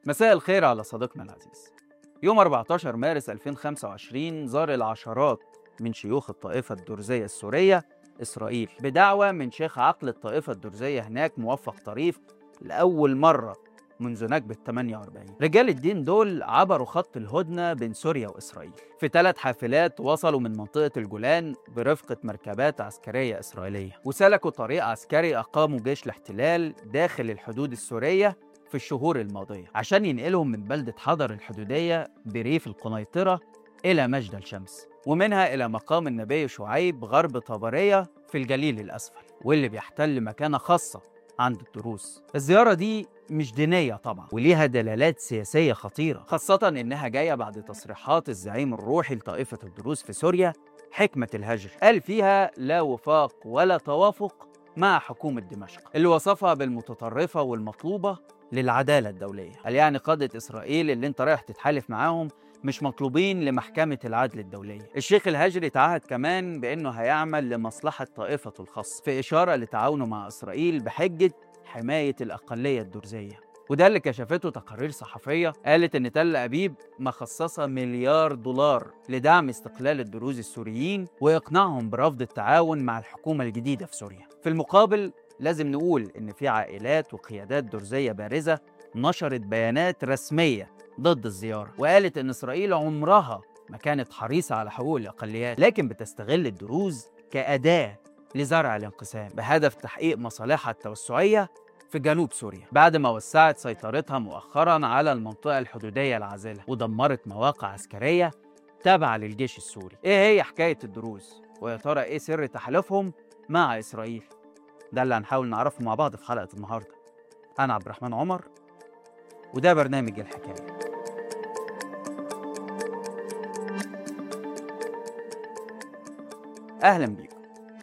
مساء الخير على صديقنا العزيز يوم 14 مارس 2025 زار العشرات من شيوخ الطائفة الدرزية السورية إسرائيل بدعوة من شيخ عقل الطائفة الدرزية هناك موفق طريف لأول مرة منذ نكبة 48 رجال الدين دول عبروا خط الهدنة بين سوريا وإسرائيل في ثلاث حافلات وصلوا من منطقة الجولان برفقة مركبات عسكرية إسرائيلية وسلكوا طريق عسكري أقاموا جيش الاحتلال داخل الحدود السورية في الشهور الماضية عشان ينقلهم من بلدة حضر الحدودية بريف القنيطرة إلى مجد الشمس ومنها إلى مقام النبي شعيب غرب طبرية في الجليل الأسفل واللي بيحتل مكانة خاصة عند الدروز الزيارة دي مش دينية طبعا وليها دلالات سياسية خطيرة خاصة إنها جاية بعد تصريحات الزعيم الروحي لطائفة الدروز في سوريا حكمة الهجر قال فيها لا وفاق ولا توافق مع حكومة دمشق اللي وصفها بالمتطرفة والمطلوبة للعدالة الدولية قال يعني قادة إسرائيل اللي انت رايح تتحالف معاهم مش مطلوبين لمحكمة العدل الدولية الشيخ الهجري تعهد كمان بأنه هيعمل لمصلحة طائفته الخاصة في إشارة لتعاونه مع إسرائيل بحجة حماية الأقلية الدرزية وده اللي كشفته تقارير صحفية قالت إن تل أبيب مخصصة مليار دولار لدعم استقلال الدروز السوريين وإقناعهم برفض التعاون مع الحكومة الجديدة في سوريا في المقابل لازم نقول إن في عائلات وقيادات درزية بارزة نشرت بيانات رسمية ضد الزيارة وقالت إن إسرائيل عمرها ما كانت حريصة على حقوق الأقليات لكن بتستغل الدروز كأداة لزرع الانقسام بهدف تحقيق مصالحها التوسعية في جنوب سوريا بعد ما وسعت سيطرتها مؤخرا على المنطقة الحدودية العازلة ودمرت مواقع عسكرية تابعة للجيش السوري ايه هي حكاية الدروز ويا ترى ايه سر تحالفهم مع إسرائيل ده اللي هنحاول نعرفه مع بعض في حلقة النهاردة أنا عبد الرحمن عمر وده برنامج الحكاية أهلا بيكم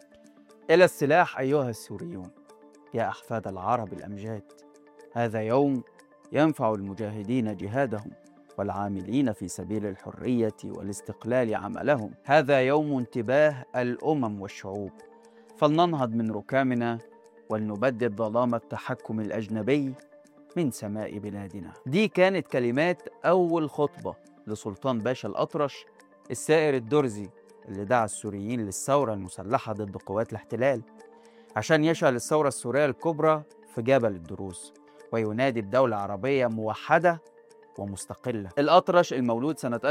إلى السلاح أيها السوريون يا أحفاد العرب الأمجاد هذا يوم ينفع المجاهدين جهادهم والعاملين في سبيل الحرية والاستقلال عملهم هذا يوم انتباه الأمم والشعوب فلننهض من ركامنا ولنبدد ظلام التحكم الأجنبي من سماء بلادنا دي كانت كلمات أول خطبة لسلطان باشا الأطرش السائر الدرزي اللي دعا السوريين للثورة المسلحة ضد قوات الاحتلال عشان يشعل الثورة السورية الكبرى في جبل الدروز وينادي بدولة عربية موحدة ومستقلة الأطرش المولود سنة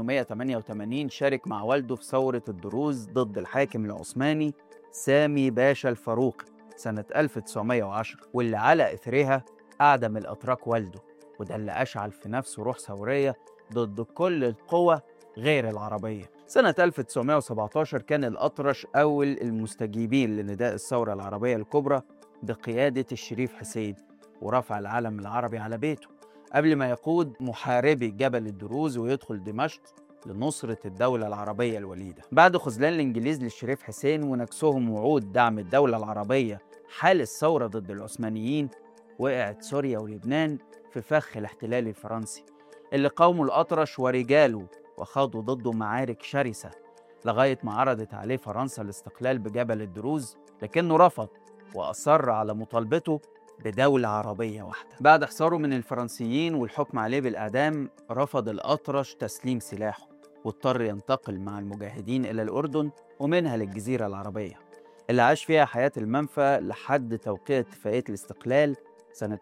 1888 شارك مع والده في ثورة الدروز ضد الحاكم العثماني سامي باشا الفاروق سنة 1910 واللي على إثرها أعدم الأتراك والده وده اللي أشعل في نفسه روح ثورية ضد كل القوى غير العربية سنة 1917 كان الأطرش أول المستجيبين لنداء الثورة العربية الكبرى بقيادة الشريف حسين ورفع العلم العربي على بيته قبل ما يقود محاربي جبل الدروز ويدخل دمشق لنصرة الدولة العربية الوليدة بعد خذلان الإنجليز للشريف حسين ونكسهم وعود دعم الدولة العربية حال الثورة ضد العثمانيين وقعت سوريا ولبنان في فخ الاحتلال الفرنسي اللي قاوموا الأطرش ورجاله وخاضوا ضده معارك شرسة لغاية ما عرضت عليه فرنسا الاستقلال بجبل الدروز لكنه رفض وأصر على مطالبته بدولة عربية واحدة بعد حصاره من الفرنسيين والحكم عليه بالإعدام رفض الأطرش تسليم سلاحه واضطر ينتقل مع المجاهدين إلى الأردن ومنها للجزيرة العربية اللي عاش فيها حياة المنفى لحد توقيع اتفاقية الاستقلال سنة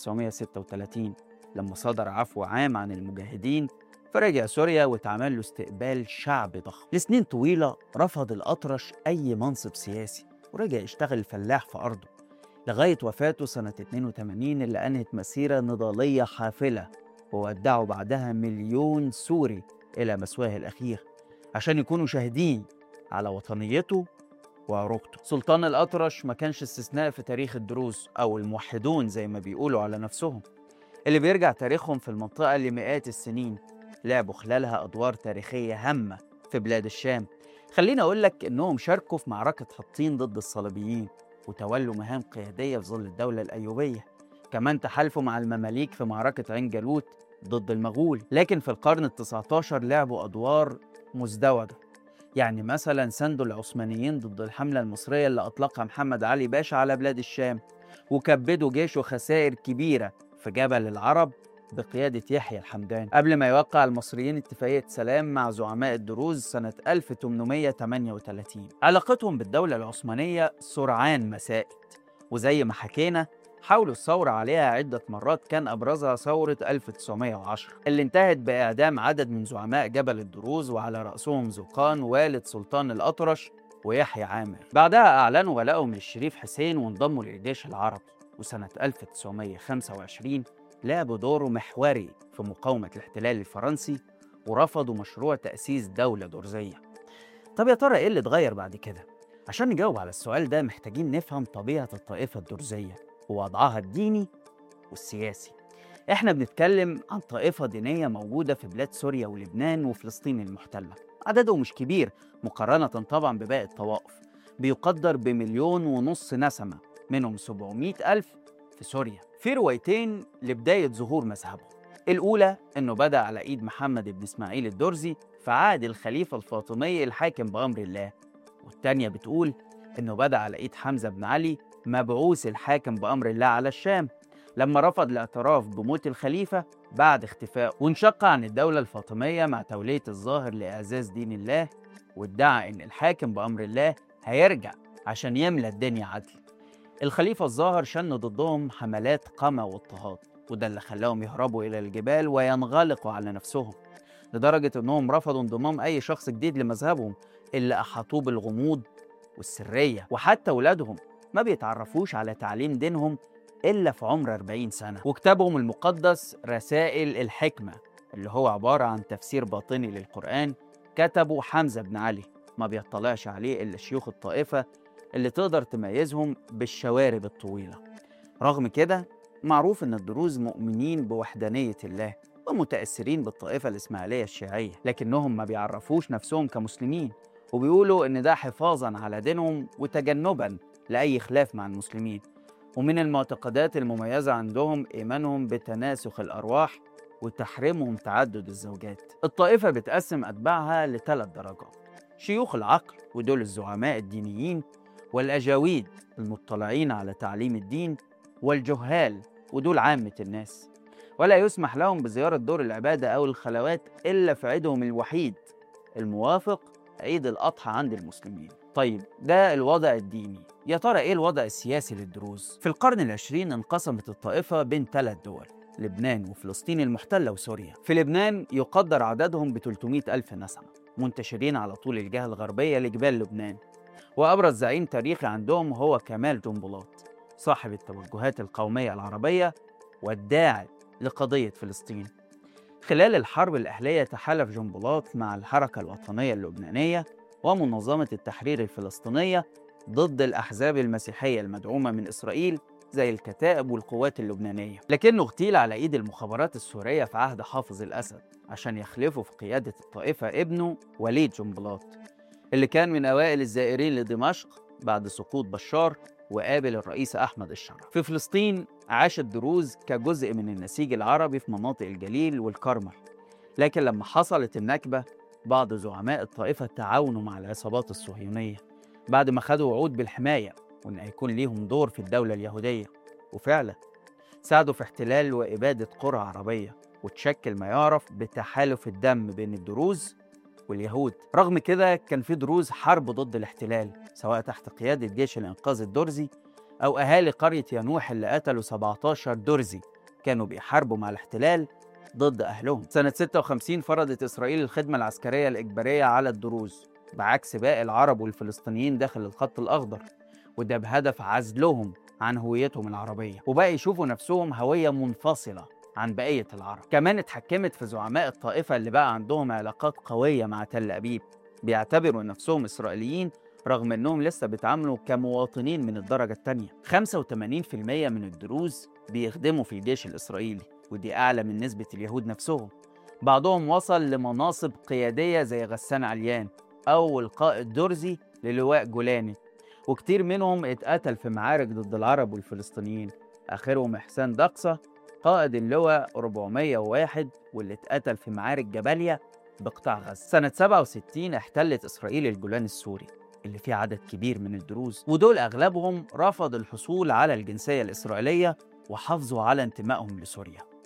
1936 لما صدر عفو عام عن المجاهدين فرجع سوريا واتعمل له استقبال شعبي ضخم لسنين طويلة رفض الأطرش أي منصب سياسي ورجع يشتغل فلاح في أرضه لغاية وفاته سنة 82 اللي أنهت مسيرة نضالية حافلة وودعوا بعدها مليون سوري إلى مسواه الأخير عشان يكونوا شاهدين على وطنيته وعروقته سلطان الأطرش ما كانش استثناء في تاريخ الدروز أو الموحدون زي ما بيقولوا على نفسهم اللي بيرجع تاريخهم في المنطقة لمئات السنين لعبوا خلالها أدوار تاريخية هامة في بلاد الشام خليني أقول لك إنهم شاركوا في معركة حطين ضد الصليبيين وتولوا مهام قيادية في ظل الدولة الأيوبية كمان تحالفوا مع المماليك في معركة عين جالوت ضد المغول لكن في القرن التسعة عشر لعبوا أدوار مزدوجة يعني مثلا ساندوا العثمانيين ضد الحملة المصرية اللي أطلقها محمد علي باشا على بلاد الشام وكبدوا جيشه خسائر كبيرة في جبل العرب بقيادة يحيى الحمدان قبل ما يوقع المصريين اتفاقية سلام مع زعماء الدروز سنة 1838 علاقتهم بالدولة العثمانية سرعان ما ساءت وزي ما حكينا حاولوا الثورة عليها عدة مرات كان أبرزها ثورة 1910 اللي انتهت بإعدام عدد من زعماء جبل الدروز وعلى رأسهم زقان والد سلطان الأطرش ويحيى عامر بعدها أعلنوا ولائهم للشريف حسين وانضموا للجيش العربي وسنة 1925 لعبوا دور محوري في مقاومة الاحتلال الفرنسي ورفضوا مشروع تأسيس دولة درزية طب يا ترى إيه اللي اتغير بعد كده؟ عشان نجاوب على السؤال ده محتاجين نفهم طبيعة الطائفة الدرزية ووضعها الديني والسياسي احنا بنتكلم عن طائفة دينية موجودة في بلاد سوريا ولبنان وفلسطين المحتلة عددهم مش كبير مقارنة طبعا بباقي الطوائف بيقدر بمليون ونص نسمة منهم 700 ألف في سوريا في روايتين لبداية ظهور مذهبهم الأولى أنه بدأ على إيد محمد بن إسماعيل الدرزي في عهد الخليفة الفاطمي الحاكم بأمر الله والتانية بتقول أنه بدأ على إيد حمزة بن علي مبعوث الحاكم بأمر الله على الشام لما رفض الاعتراف بموت الخليفة بعد اختفائه وانشق عن الدولة الفاطمية مع تولية الظاهر لإعزاز دين الله وادعى إن الحاكم بأمر الله هيرجع عشان يملى الدنيا عدل الخليفة الظاهر شن ضدهم حملات قمع واضطهاد وده اللي خلاهم يهربوا إلى الجبال وينغلقوا على نفسهم لدرجة إنهم رفضوا انضمام أي شخص جديد لمذهبهم اللي أحاطوه بالغموض والسرية وحتى ولادهم ما بيتعرفوش على تعليم دينهم إلا في عمر 40 سنة وكتابهم المقدس رسائل الحكمة اللي هو عبارة عن تفسير باطني للقرآن كتبه حمزة بن علي ما بيطلعش عليه إلا شيوخ الطائفة اللي تقدر تميزهم بالشوارب الطويلة رغم كده معروف إن الدروز مؤمنين بوحدانية الله ومتأثرين بالطائفة الإسماعيلية الشيعية لكنهم ما بيعرفوش نفسهم كمسلمين وبيقولوا إن ده حفاظا على دينهم وتجنبا لأي خلاف مع المسلمين ومن المعتقدات المميزة عندهم إيمانهم بتناسخ الأرواح وتحريمهم تعدد الزوجات الطائفة بتقسم أتباعها لثلاث درجات شيوخ العقل ودول الزعماء الدينيين والأجاويد المطلعين على تعليم الدين والجهال ودول عامة الناس ولا يسمح لهم بزيارة دور العبادة أو الخلوات إلا في عيدهم الوحيد الموافق عيد الأضحى عند المسلمين طيب ده الوضع الديني يا ترى إيه الوضع السياسي للدروز؟ في القرن العشرين انقسمت الطائفة بين ثلاث دول لبنان وفلسطين المحتلة وسوريا في لبنان يقدر عددهم ب 300 ألف نسمة منتشرين على طول الجهة الغربية لجبال لبنان وأبرز زعيم تاريخي عندهم هو كمال جنبلاط صاحب التوجهات القومية العربية والداعي لقضية فلسطين خلال الحرب الأهلية تحالف جنبلاط مع الحركة الوطنية اللبنانية ومنظمة التحرير الفلسطينية ضد الأحزاب المسيحية المدعومة من إسرائيل زي الكتائب والقوات اللبنانية لكنه اغتيل على إيد المخابرات السورية في عهد حافظ الأسد عشان يخلفه في قيادة الطائفة ابنه وليد جنبلاط اللي كان من أوائل الزائرين لدمشق بعد سقوط بشار وقابل الرئيس أحمد الشرع في فلسطين عاش الدروز كجزء من النسيج العربي في مناطق الجليل والكرمل لكن لما حصلت النكبة بعض زعماء الطائفة تعاونوا مع العصابات الصهيونية بعد ما خدوا وعود بالحماية وإن هيكون ليهم دور في الدولة اليهودية وفعلا ساعدوا في احتلال وإبادة قرى عربية وتشكل ما يعرف بتحالف الدم بين الدروز واليهود رغم كده كان في دروز حرب ضد الاحتلال سواء تحت قيادة جيش الإنقاذ الدرزي أو أهالي قرية ينوح اللي قتلوا 17 درزي كانوا بيحاربوا مع الاحتلال ضد أهلهم سنة 56 فرضت إسرائيل الخدمة العسكرية الإجبارية على الدروز بعكس باقي العرب والفلسطينيين داخل الخط الأخضر وده بهدف عزلهم عن هويتهم العربية وبقى يشوفوا نفسهم هوية منفصلة عن بقية العرب كمان اتحكمت في زعماء الطائفة اللي بقى عندهم علاقات قوية مع تل أبيب بيعتبروا نفسهم إسرائيليين رغم انهم لسه بيتعاملوا كمواطنين من الدرجة الثانية 85% من الدروز بيخدموا في الجيش الإسرائيلي ودي أعلى من نسبة اليهود نفسهم بعضهم وصل لمناصب قيادية زي غسان عليان أو القائد درزي للواء جولاني وكتير منهم اتقتل في معارك ضد العرب والفلسطينيين آخرهم إحسان دقصة قائد اللواء 401 واللي اتقتل في معارك جباليا بقطاع غزة سنة 67 احتلت إسرائيل الجولان السوري اللي فيه عدد كبير من الدروز ودول أغلبهم رفض الحصول على الجنسية الإسرائيلية وحافظوا على انتمائهم لسوريا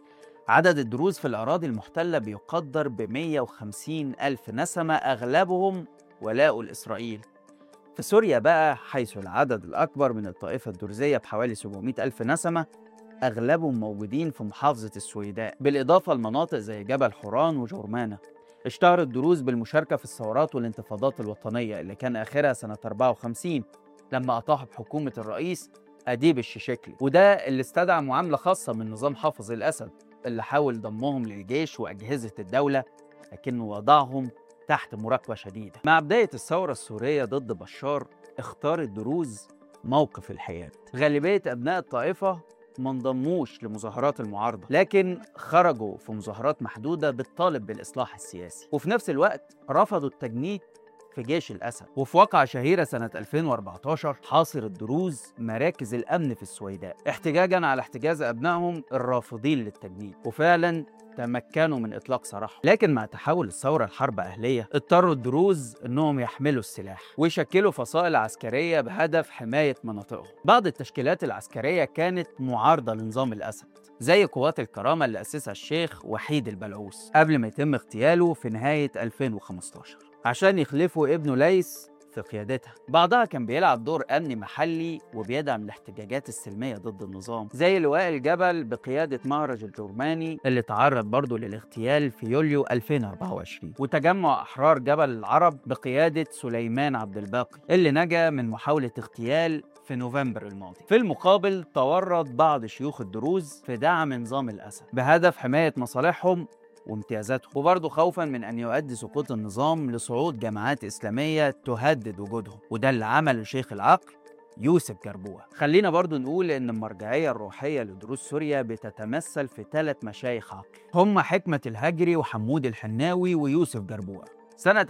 عدد الدروز في الأراضي المحتلة بيقدر ب 150 ألف نسمة أغلبهم ولاء لإسرائيل في سوريا بقى حيث العدد الأكبر من الطائفة الدرزية بحوالي 700 ألف نسمة أغلبهم موجودين في محافظة السويداء بالإضافة لمناطق زي جبل حوران وجورمانة اشتهر الدروز بالمشاركة في الثورات والانتفاضات الوطنية اللي كان آخرها سنة 54 لما أطاحوا بحكومة الرئيس أديب الشيشكلي وده اللي استدعى معاملة خاصة من نظام حافظ الأسد اللي حاول ضمهم للجيش وأجهزة الدولة لكنه وضعهم تحت مراقبة شديدة مع بداية الثورة السورية ضد بشار اختار الدروز موقف الحياد غالبية أبناء الطائفة ما انضموش لمظاهرات المعارضة لكن خرجوا في مظاهرات محدودة بالطالب بالإصلاح السياسي وفي نفس الوقت رفضوا التجنيد في جيش الأسد وفي واقعة شهيرة سنة 2014 حاصر الدروز مراكز الأمن في السويداء احتجاجا على احتجاز أبنائهم الرافضين للتجنيد وفعلا تمكنوا من اطلاق سراحهم لكن مع تحول الثوره لحرب اهليه اضطروا الدروز انهم يحملوا السلاح ويشكلوا فصائل عسكريه بهدف حمايه مناطقهم بعض التشكيلات العسكريه كانت معارضه لنظام الاسد زي قوات الكرامه اللي اسسها الشيخ وحيد البلعوس قبل ما يتم اغتياله في نهايه 2015 عشان يخلفوا ابنه ليس في قيادتها بعضها كان بيلعب دور أمني محلي وبيدعم الاحتجاجات السلمية ضد النظام زي لواء الجبل بقيادة مهرج الجرماني اللي تعرض برضه للاغتيال في يوليو 2024 وتجمع أحرار جبل العرب بقيادة سليمان عبد الباقي اللي نجا من محاولة اغتيال في نوفمبر الماضي في المقابل تورط بعض شيوخ الدروز في دعم نظام الأسد بهدف حماية مصالحهم وامتيازاتهم وبرضه خوفا من ان يؤدي سقوط النظام لصعود جماعات اسلاميه تهدد وجودهم وده اللي عمله شيخ العقل يوسف جربوع خلينا برضو نقول ان المرجعيه الروحيه لدروس سوريا بتتمثل في ثلاث مشايخ عقل هم حكمه الهجري وحمود الحناوي ويوسف جربوع سنة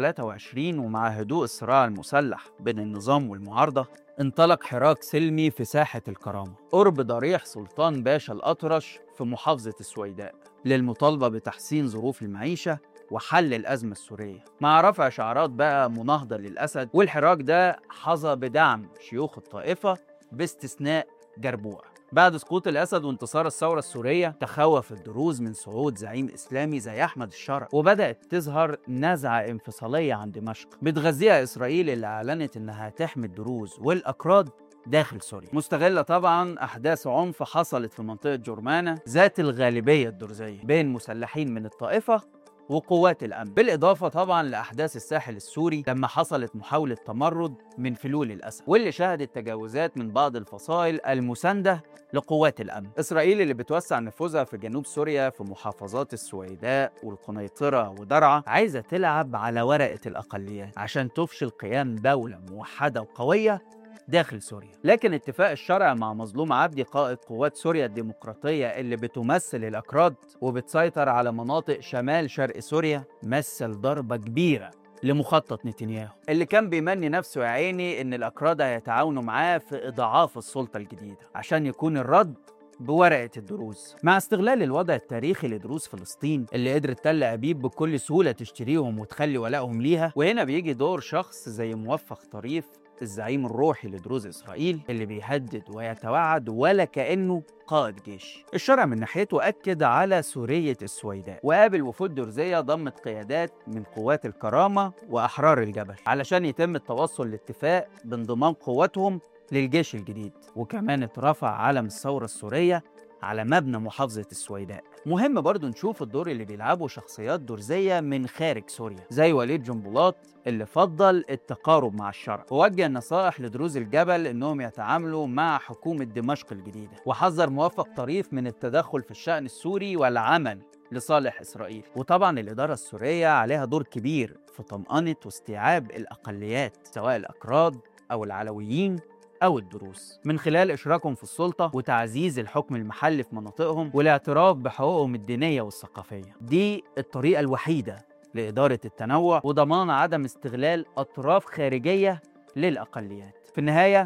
2023 ومع هدوء الصراع المسلح بين النظام والمعارضة انطلق حراك سلمي في ساحة الكرامة قرب ضريح سلطان باشا الأطرش في محافظة السويداء للمطالبة بتحسين ظروف المعيشة وحل الأزمة السورية مع رفع شعارات بقى مناهضة للأسد والحراك ده حظى بدعم شيوخ الطائفة باستثناء جربوع بعد سقوط الأسد وانتصار الثورة السورية تخوف الدروز من صعود زعيم إسلامي زي أحمد الشرع وبدأت تظهر نزعة انفصالية عن دمشق بتغذيها إسرائيل اللي أعلنت إنها تحمي الدروز والأكراد داخل سوريا مستغلة طبعا أحداث عنف حصلت في منطقة جرمانة ذات الغالبية الدرزية بين مسلحين من الطائفة وقوات الأمن بالإضافة طبعا لأحداث الساحل السوري لما حصلت محاولة تمرد من فلول الأسد واللي شهدت تجاوزات من بعض الفصائل المساندة لقوات الأمن إسرائيل اللي بتوسع نفوذها في جنوب سوريا في محافظات السويداء والقنيطرة ودرعا عايزة تلعب على ورقة الأقليات عشان تفشل قيام دولة موحدة وقوية داخل سوريا لكن اتفاق الشرع مع مظلوم عبدي قائد قوات سوريا الديمقراطية اللي بتمثل الأكراد وبتسيطر على مناطق شمال شرق سوريا مثل ضربة كبيرة لمخطط نتنياهو اللي كان بيمني نفسه يا عيني ان الاكراد هيتعاونوا معاه في اضعاف السلطه الجديده عشان يكون الرد بورقة الدروز مع استغلال الوضع التاريخي لدروز فلسطين اللي قدرت تل أبيب بكل سهولة تشتريهم وتخلي ولائهم ليها وهنا بيجي دور شخص زي موفق طريف الزعيم الروحي لدروز إسرائيل اللي بيهدد ويتوعد ولا كأنه قائد جيش الشرع من ناحيته أكد على سورية السويداء وقابل وفود درزية ضمت قيادات من قوات الكرامة وأحرار الجبل علشان يتم التوصل لاتفاق بانضمام قواتهم للجيش الجديد وكمان اترفع علم الثورة السورية على مبنى محافظة السويداء مهم برضو نشوف الدور اللي بيلعبه شخصيات درزية من خارج سوريا زي وليد جنبلاط اللي فضل التقارب مع الشرع ووجه نصائح لدروز الجبل انهم يتعاملوا مع حكومة دمشق الجديدة وحذر موفق طريف من التدخل في الشأن السوري والعمل لصالح إسرائيل وطبعا الإدارة السورية عليها دور كبير في طمأنة واستيعاب الأقليات سواء الأكراد أو العلويين أو الدروس من خلال إشراكهم في السلطة وتعزيز الحكم المحلي في مناطقهم والاعتراف بحقوقهم الدينية والثقافية دي الطريقة الوحيدة لإدارة التنوع وضمان عدم استغلال أطراف خارجية للأقليات في النهاية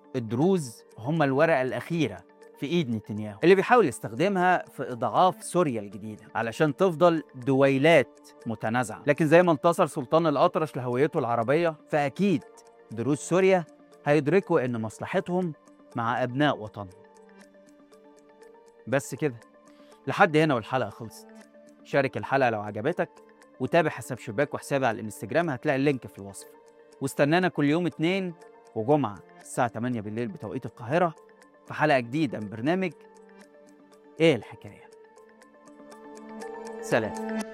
الدروز هم الورقة الأخيرة في ايد نتنياهو اللي بيحاول يستخدمها في اضعاف سوريا الجديده علشان تفضل دويلات متنازعه لكن زي ما انتصر سلطان الاطرش لهويته العربيه فاكيد دروز سوريا هيدركوا ان مصلحتهم مع ابناء وطنهم بس كده لحد هنا والحلقة خلصت شارك الحلقة لو عجبتك وتابع حساب شباك وحسابي على الانستجرام هتلاقي اللينك في الوصف واستنانا كل يوم اتنين وجمعة الساعة 8 بالليل بتوقيت القاهرة في حلقة جديدة من برنامج ايه الحكاية سلام